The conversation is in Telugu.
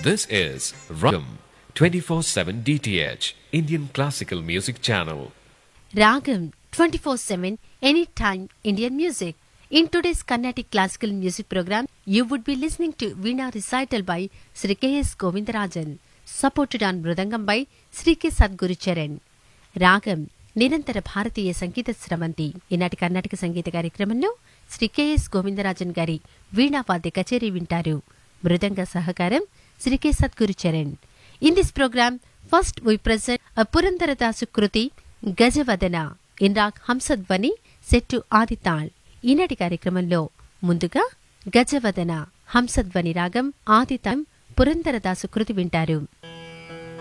This is Ragam 24/7 DTH Indian Classical Music Channel. Ragam 24 7 anytime Indian music. In today's Carnatic classical music program, you would be listening to Veena recital by Sri K.S. Govindarajan, supported on Mridangam by Sri K. Sadguru Charan. రాగం నిరంతర భారతీయ సంగీత స్రవంతి ఈనాటి కర్ణాటక సంగీత కార్యక్రమంలో శ్రీ కెఎస్ గోవిందరాజన్ గారి వీణావాద్య కచేరీ వింటారు మృదంగ సహకారం Shri K Sadguru Charan in this programme first we present a Purandaradasu kriti Gajavadana in raag Hamsadhwani set to Aditaal ఈనాటి కార్యక్రమంలో ముందుగా గజవదన హంసధ్వని రాగం ఆదితాళం పురందరదాసు కృతి వింటారు